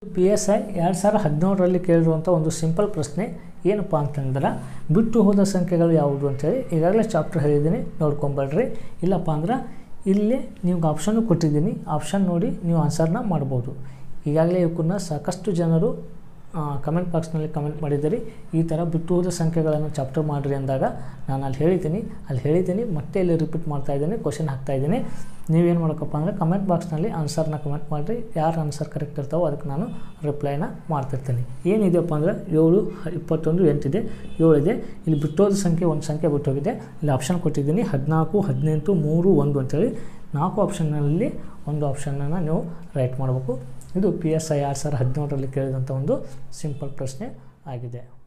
P S I ಎರಡು ಸಾವಿರ ಹದಿನೇಳರಲ್ಲಿ ಕೇಳಿರುವಂಥ ಒಂದು ಸಿಂಪಲ್ ಪ್ರಶ್ನೆ ಏನಪ್ಪ ಅಂತಂದ್ರೆ ಬಿಟ್ಟು ಹೋದ ಸಂಖ್ಯೆಗಳು ಯಾವುದು ಅಂತೇಳಿ ಈಗಾಗಲೇ ಚಾಪ್ಟರ್ ಹೇಳಿದ್ದೀನಿ ನೋಡ್ಕೊಂಬರ್ರಿ ಇಲ್ಲಪ್ಪ ಅಂದ್ರೆ ಇಲ್ಲಿ ನಿಮ್ಗೆ ಆಪ್ಷನ್ನು ಕೊಟ್ಟಿದ್ದೀನಿ ಆಪ್ಷನ್ ನೋಡಿ ನೀವು ಆನ್ಸರ್ನ ಮಾಡ್ಬೋದು ಈಗಾಗಲೇ ಇವಕ್ಕನ್ನ ಸಾಕಷ್ಟು ಜನರು ಕಮೆಂಟ್ ಬಾಕ್ಸ್ನಲ್ಲಿ ಕಮೆಂಟ್ ಮಾಡಿದ್ದೀರಿ ಈ ಥರ ಬಿಟ್ಟು ಹೋದ ಸಂಖ್ಯೆಗಳನ್ನು ಚಾಪ್ಟರ್ ಮಾಡಿರಿ ಅಂದಾಗ ನಾನು ಅಲ್ಲಿ ಹೇಳಿದ್ದೀನಿ ಅಲ್ಲಿ ಹೇಳಿದ್ದೀನಿ ಮತ್ತೆ ಇಲ್ಲಿ ರಿಪೀಟ್ ಮಾಡ್ತಾ ಇದ್ದೀನಿ ಕ್ವಶನ್ ಹಾಕ್ತಾ ಇದ್ದೀನಿ ನೀವೇನು ಮಾಡೋಕ್ಕಪ್ಪ ಅಂದರೆ ಕಮೆಂಟ್ ಬಾಕ್ಸ್ನಲ್ಲಿ ಆನ್ಸರ್ನ ಕಮೆಂಟ್ ಮಾಡಿರಿ ಯಾರು ಆನ್ಸರ್ ಕರೆಕ್ಟ್ ಇರ್ತಾವೋ ಅದಕ್ಕೆ ನಾನು ರಿಪ್ಲೈನ ಮಾಡ್ತಿರ್ತೀನಿ ಏನಿದೆಯಪ್ಪ ಅಂದರೆ ಏಳು ಇಪ್ಪತ್ತೊಂದು ಎಂಟಿದೆ ಏಳಿದೆ ಇಲ್ಲಿ ಬಿಟ್ಟೋದ ಸಂಖ್ಯೆ ಒಂದು ಸಂಖ್ಯೆ ಬಿಟ್ಟೋಗಿದೆ ಇಲ್ಲಿ ಆಪ್ಷನ್ ಕೊಟ್ಟಿದ್ದೀನಿ ಹದಿನಾಲ್ಕು ಹದಿನೆಂಟು ಮೂರು ಒಂದು ಅಂತೇಳಿ ನಾಲ್ಕು ಆಪ್ಷನ್ನಲ್ಲಿ ಒಂದು ಆಪ್ಷನನ್ನು ನೀವು ರೈಟ್ ಮಾಡಬೇಕು ಇದು ಪಿ ಎಸ್ ಐ ಎರಡು ಸಾವಿರ ಹದಿನೇಳರಲ್ಲಿ ಕೇಳಿದಂಥ ಒಂದು ಸಿಂಪಲ್ ಪ್ರಶ್ನೆ ಆಗಿದೆ